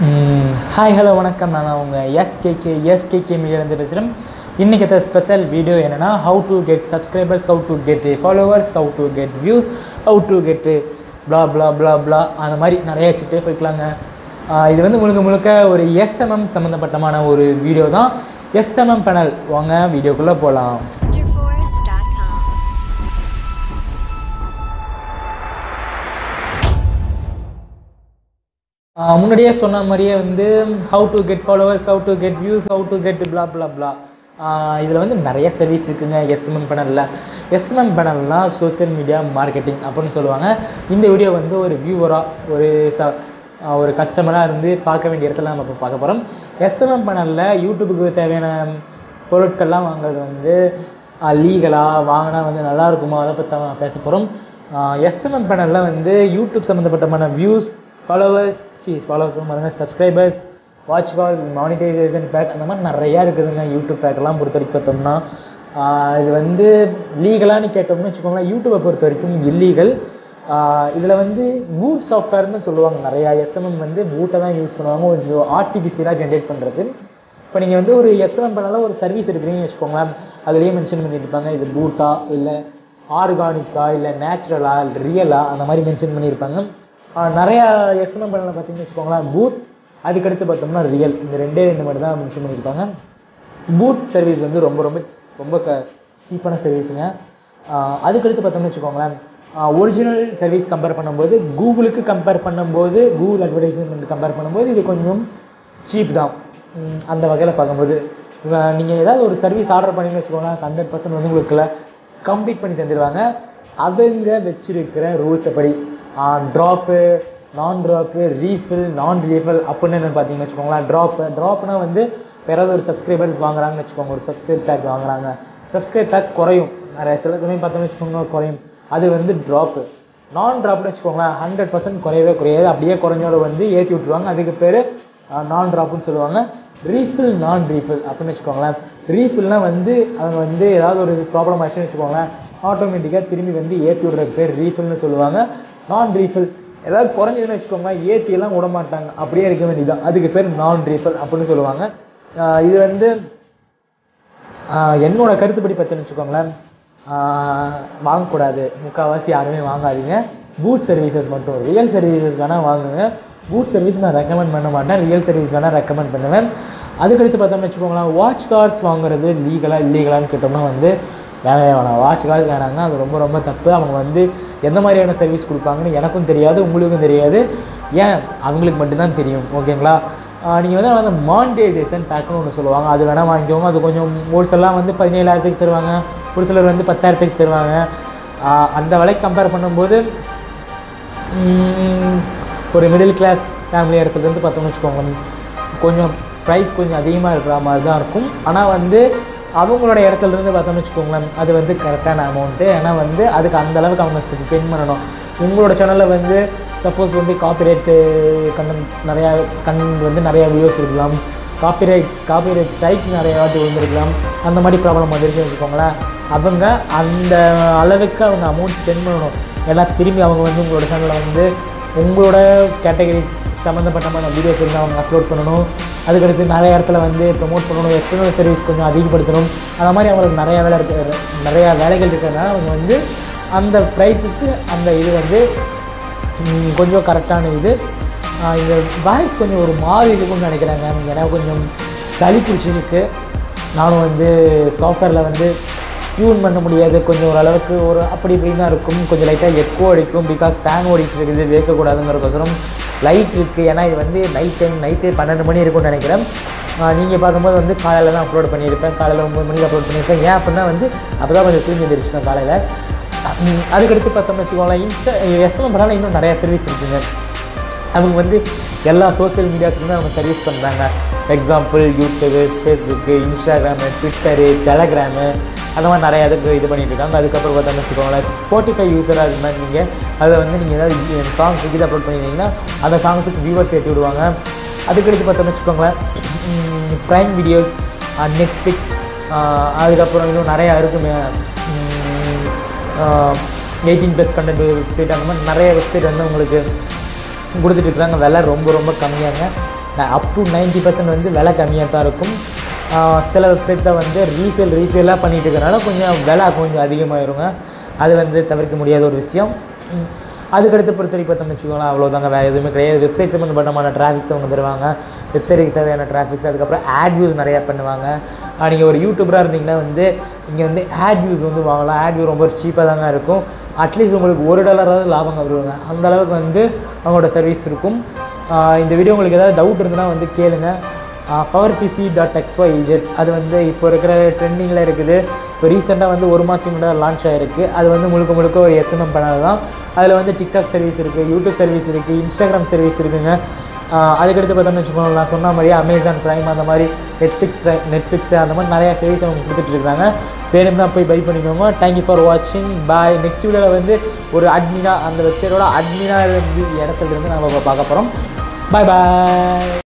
Hi hello வணக்கம் நான் உங்கள் எஸ்கேகே எஸ்கேகே மீடியாலேருந்து பேசுகிறேன் இன்றைக்கி ஸ்பெஷல் வீடியோ என்னென்னா how to get subscribers how to get followers how to get views how to get blah blah blah blah அந்த மாதிரி நிறைய வச்சுட்டே போய்க்கலாங்க ஆஹ் இது வந்து முழுக்க முழுக்க ஒரு எஸ்எம்எம் சம்மந்தப்பட்டமான ஒரு வீடியோ தான் எஸ்எம்எம் பேனல் வாங்க வீடியோக்குள்ளே போகலாம் Wonderforest.com. ஆஹ் முன்னாடியே சொன்ன மாதிரியே வந்து how to get followers how to get views how to get blah blah blah இதில் வந்து நிறைய சர்வீஸ் இருக்குங்க எஸ்எம்எம் பேனலில் எஸ்எம்எம் பேனல்னால் சோஷியல் மீடியா மார்க்கெட்டிங் அப்படின்னு சொல்லுவாங்க இந்த வீடியோ வந்து ஒரு வியூவராக ஒரு ச ஆஹ் ஒரு கஸ்டமராக இருந்து பார்க்க வேண்டிய இடத்துல நம்ம இப்போ பார்க்க போகிறோம் எஸ்எம்எம் பேனலில் யூடியூபுக்கு தேவையான பொருட்கள்லாம் வாங்குறது வந்து லீகலாக வாங்கினா வந்து நல்லா இருக்குமா அதை பற்றி தான் பேச போகிறோம் எஸ்எம்எம் பேனலில் வந்து யூடியூப் சம்மந்தப்பட்டமான வியூஸ் ஃபாலோவர்ஸ் சி ஃபாலோவர்ஸும் பாருங்க சப்ஸ்கிரைபர்ஸ் வாட்ச் கால் மானிட்டைசேஷன் பேக் அந்த மாதிரி நிறையா இருக்குதுங்க யூடியூப் பேக்கெல்லாம் பொறுத்த வரைக்கும் பார்த்தோம்னா ஆஹ் இது வந்து லீகலான்னு கேட்டோம்னு வச்சுக்கோங்களேன் யூடியூப்பை பொறுத்த வரைக்கும் இல்லீகல் இதில் வந்து பூட் சாஃப்ட்வேர்னு சொல்லுவாங்க நிறையா எஸ்எம்எம் வந்து பூட்டை தான் யூஸ் பண்ணுவாங்க ஒரு ஆர்டிஃபிஷியலாக ஜென்ரேட் பண்ணுறது இப்போ நீங்கள் வந்து ஒரு எஸ்எம்எம் பண்ணால ஒரு சர்வீஸ் எடுக்கிறீங்கன்னு வச்சுக்கோங்களேன் அதுலேயே மென்ஷன் பண்ணியிருப்பாங்க இது பூட்டா இல்லை ஆர்கானிக்கா இல்லை நேச்சுரலா ரியலா அந்த மாதிரி மென்ஷன் பண்ணியிருப்பாங்க ஆஹ் நிறையா எஸ்எம்எம் பண்ணல பார்த்தீங்கன்னு வச்சுக்கோங்களேன் பூட் அதுக்கடுத்து பார்த்தோம்னா ரியல் இந்த ரெண்டே ரெண்டு மட்டும் தான் மென்ஷன் பண்ணியிருப்பாங்க பூட் சர்வீஸ் வந்து ரொம்ப ரொம்ப ரொம்ப க சீப்பான சர்வீஸுங்க அதுக்கடுத்து பார்த்தோம்னு வச்சுக்கோங்களேன் ஒரிஜினல் சர்வீஸ் கம்பேர் பண்ணும்போது கூகுளுக்கு கம்பேர் பண்ணும்போது கூகுள் அட்வர்டைஸ்மெண்ட் கம்பேர் பண்ணும்போது இது கொஞ்சம் சீப் தான் உம் அந்த வகையில் பார்க்கும்போது நீங்கள் ஏதாவது ஒரு சர்வீஸ் ஆர்டர் பண்ணீங்கன்னு வச்சுக்கோங்களேன் ஹண்ட்ரட் பர்சன்ட் வந்து உங்களுக்கு கம்ப்ளீட் பண்ணி தந்துடுவாங்க அவங்க வச்சிருக்கிற ரூல்ஸை படி ட்ராப்பு நான் ட்ராப்பு ரீஃபில் நான் ரீஃபில் அப்படின்னு என்னன்னு பார்த்தீங்கன்னு வச்சுக்கோங்களேன் ட்ராப்பு ட்ராப்னா வந்து யாராவது ஒரு சப்ஸ்கிரைபர்ஸ் வாங்குறாங்கன்னு வச்சுக்கோங்க ஒரு சப்ஸ்கிரைப் பேக் வாங்குறாங்க சப்ஸ்கிரைப் பேக் குறையும் நிறைய சில சமயம் பார்த்தோம்னு வச்சுக்கோங்க குறையும் அது வந்து ட்ராப்பு நான் ட்ராப்னு வச்சுக்கோங்களேன் ஹண்ட்ரட் பர்சன்ட் குறையவே குறையாது அப்படியே குறைஞ்சோட வந்து ஏற்றி விட்ருவாங்க அதுக்கு பேர் நான் ட்ராப்னு சொல்லுவாங்க ரீஃபில் நான் ரீஃபில் அப்படின்னு வச்சுக்கோங்களேன் ரீஃபில்னா வந்து அவங்க வந்து ஏதாவது ஒரு ப்ராப்ளம் ஆச்சுன்னு வச்சுக்கோங்களேன் ஆட்டோமேட்டிக்காக திரும்பி வந்து ஏற்றி விடுறதுக்கு பேர் ரீஃபில்னு சொல்லுவாங்க நான் ரீஃபில் ஏதாவது குறைஞ்சதுன்னு வச்சுக்கோங்களேன் ஏற்றி எல்லாம் விட மாட்டாங்க அப்படியே இருக்க வேண்டியதுதான் அதுக்கு பேர் நான் ரீஃபில் அப்படின்னு சொல்லுவாங்க ஆஹ் இது வந்து ஆஹ் என்னோட கருத்துப்படி பார்த்தீங்கன்னு வச்சுக்கோங்களேன் ஆஹ் வாங்கக்கூடாது முக்கால்வாசி யாருமே வாங்காதீங்க பூட் சர்வீசஸ் மட்டும் ரியல் சர்வீசஸ் வேணால் வாங்குங்க பூட் சர்வீஸ் நான் ரெக்கமெண்ட் பண்ண மாட்டேன் ரியல் சர்வீஸ் வேணால் ரெக்கமெண்ட் பண்ணுவேன் அதுக்கடுத்து பார்த்தோம்னு வச்சுக்கோங்களேன் வாட்ச் கார்ட்ஸ் வாங்குறது லீகலாக இல்லீகலான்னு கேட்டோம்னா வந்து வேணவே வேணாம் வாட்ச் கார்டு வேணாங்க அது ரொம்ப ரொம்ப தப்பு அவங்க வந்து எந்த மாதிரியான சர்வீஸ் கொடுப்பாங்கன்னு எனக்கும் தெரியாது உங்களுக்கும் தெரியாது ஏன் அவங்களுக்கு மட்டும்தான் தெரியும் ஓகேங்களா நீங்கள் வந்து வந்து மானிட்டைசேஷன் பேக்குன்னு ஒன்று சொல்லுவாங்க அது வேணால் வாங்கிக்கோங்க அது கொஞ்சம் ஒரு சிலலாம் வந்து பதினேழாயிரத்துக்கு தருவாங்க ஒரு சிலர் வந்து பத்தாயிரத்துக்கு தருவாங்க ஆஹ் அந்த விலைக்கு கம்பேர் பண்ணும்போது உம், ஒரு மிடில் கிளாஸ் ஃபேமிலி இடத்துலேருந்து பார்த்தோம்னு வச்சுக்கோங்க கொஞ்சம் ப்ரைஸ் கொஞ்சம் அதிகமாக இருக்கிற மாதிரி தான் இருக்கும் ஆனால் வந்து அவங்களோட இடத்துலேருந்து பார்த்தோம்னு வச்சுக்கோங்களேன் அது வந்து கரெக்டான அமௌண்ட்டு ஏன்னா வந்து அதுக்கு அந்த அளவுக்கு அவங்க ஸ்பெண்ட் பண்ணணும் உங்களோட சேனலில் வந்து சப்போஸ் வந்து காப்பிரைட்டு கண்டென்ட் நிறையா கண்டென்ட் வந்து நிறையா வீடியோஸ் இருக்கலாம் காப்பிரைட் காப்பிரைட் ஸ்ட்ரைக் நிறைய வாட்டி விழுந்திருக்கலாம் அந்த மாதிரி ப்ராப்ளம் வந்துருச்சுன்னு வச்சுக்கோங்களேன் அவங்க அந்த அளவுக்கு அவங்க அமௌண்ட் ஸ்பெண்ட் பண்ணணும் எல்லாம் திரும்பி அவங்க வந்து உங்களோட சேனலில் வந்து உங்களோட கேட்டகரி சம்மந்தப்பட்டமான வீடியோஸ் வந்து அவங்க அப்லோட் பண்ணணும் அதுக்கடுத்து நிறைய இடத்துல வந்து ப்ரொமோட் பண்ணணும் எக்ஸ்டர்னல் சர்வீஸ் கொஞ்சம் அதிகப்படுத்தணும் அந்த மாதிரி அவங்களுக்கு நிறையா வேலை இருக்கு நிறையா வேலைகள் இருக்கிறதுனால அவங்க வந்து அந்த ப்ரைஸுக்கு அந்த இது வந்து ம், கொஞ்சம் கரெக்டான இது ஆஹ் இந்த வாய்ஸ் கொஞ்சம் ஒரு மாதிரி இருக்கும்னு நினைக்கிறாங்க ஏன்னா கொஞ்சம் சளி பிடிச்சிருக்கு நானும் வந்து சாஃப்ட்வேரில் வந்து டியூன் பண்ண முடியாது கொஞ்சம் ஓரளவுக்கு ஒரு அப்படி இப்படின்னு தான் இருக்கும் கொஞ்சம் லைட்டாக எக்கோ அடிக்கும் பிகாஸ் ஃபேன் ஓடிட்டு இருக்குது வேர்க்கக்கூடாதுங்கிறக்கோசரம் லைட் இருக்குது ஏன்னா இது வந்து நைட் டைம் நைட்டு பன்னெண்டு மணி இருக்கும்னு நினைக்கிறேன் நீங்கள் பார்க்கும்போது வந்து காலையில் தான் அப்லோட் பண்ணியிருப்பேன் காலையில் ஒம்பது மணிக்கு அப்லோட் பண்ணியிருப்பேன் ஏன் அப்படின்னா வந்து அப்போ தான் கொஞ்சம் தூங்கி எழுந்திரிச்சிப்பேன் காலையில் உம், அதுக்கடுத்து பார்த்தோம்னு வச்சுக்கோங்களேன் இன்ஸ்டா எஸ்எம் பண்ணாலும் இன்னும் நிறையா சர்வீஸ் இருக்குங்க அவங்க வந்து எல்லா சோஷியல் மீடியாஸுக்குமே அவங்க சர்வீஸ் பண்ணுறாங்க example YouTube Facebook Instagram Twitter Telegram அந்த மாதிரி நிறைய இதுக்கு இது பண்ணிட்டு இருக்காங்க அதுக்கப்புறம் பார்த்தோம்னு வச்சுக்கோங்களேன் ஸ்பாட்டிஃபை யூஸராக இருந்தால் நீங்கள் அதை வந்து நீங்கள் ஏதாவது சாங்ஸ் இது அப்லோட் பண்ணியிருந்தீங்கன்னா அந்த சாங்ஸுக்கு வியூவர்ஸ் ஏற்றி விடுவாங்க அதுக்கடுத்து பார்த்தோம்னு வச்சுக்கோங்களேன் ப்ரைம் வீடியோஸ் நெட்ஃப்ளிக்ஸ் அதுக்கப்புறம் இன்னும் நிறையா இருக்குமே எயிட்டீன் ப்ளஸ் கண்டென்ட் வெப்சைட் அந்த மாதிரி நிறைய வெப்சைட் வந்து உங்களுக்கு கொடுத்துட்டு இருக்காங்க விலை ரொம்ப ரொம்ப கம்மியாங்க அப் டு நைன்ட்டி பர்சன்ட் வந்து விலை கம்மியாக தான் இருக்கும் ஆஹ் சில வெப்சைட்டில் வந்து ரீசேல் ரீசேலாக பண்ணிட்டு இருக்கறனால கொஞ்சம் விலை கொஞ்சம் அதிகமாயிருங்க அது வந்து தவிர்க்க முடியாத ஒரு விஷயம் ம். அதுக்கடுத்து பொறுத்த வரைக்கும் பார்த்தோம்னு வச்சுக்கோங்களேன் அவ்வளோதாங்க வேறு எதுவுமே கிடையாது வெப்சைட் சம்மந்தப்பட்டமான டிராஃபிக்ஸ் அவங்க தருவாங்க வெப்சைட்டுக்கு தேவையான டிராஃபிக்ஸ் அதுக்கப்புறம் ஆட் வியூஸ் நிறையா பண்ணுவாங்க நீங்கள் ஒரு யூடியூபராக இருந்தீங்கன்னா வந்து இங்கே வந்து ஆட் வியூஸ் வந்து வாங்கலாம் ஆட் வியூ ரொம்ப சீப்பாக தாங்க இருக்கும் அட்லீஸ்ட் உங்களுக்கு ஒரு டாலராவது லாபம் வருவாங்க அந்த அளவுக்கு வந்து அவங்களோட சர்வீஸ் இருக்கும் ஆஹ் இந்த வீடியோ உங்களுக்கு ஏதாவது டவுட் இருந்ததுன்னா வந்து கேளுங்க power PC dot X Y Z அது வந்து இப்போ இருக்கிற ட்ரெண்டிங்கில் இருக்குது இப்போ ரீசெண்டாக வந்து ஒரு மாதம் முன்னாடி லான்ச் ஆகிருக்கு அது வந்து முழுக்க முழுக்க ஒரு எஸ்எம்எம் பேனல் தான் அதில் வந்து டிக்டாக் சர்வீஸ் இருக்குது யூடியூப் சர்வீஸ் இருக்குது இன்ஸ்டாகிராம் சர்வீஸ் இருக்குங்க ஆஹ் அதுக்கடுத்து பார்த்தோம்னு வச்சுக்கோங்களேன் நான் சொன்ன மாதிரியே அமேசான் ப்ரைம் அந்த மாதிரி நெட்ஃப்ளிக்ஸ் ப்ரைம் நெட்ஃப்ளிக்ஸ் அந்த மாதிரி நிறையா சர்வீஸ் அவங்க கொடுத்துட்ருக்காங்க வேணும்னா போய் பை பண்ணிக்கோங்க தேங்க்யூ ஃபார் வாட்சிங் பாய் நெக்ஸ்ட் வீடியோவில் வந்து ஒரு அட்மினா அந்த வெப்சைட்டோட அட்மினா இடத்துல இருந்து நம்ம பார்க்க போகிறோம் பாய் பாய்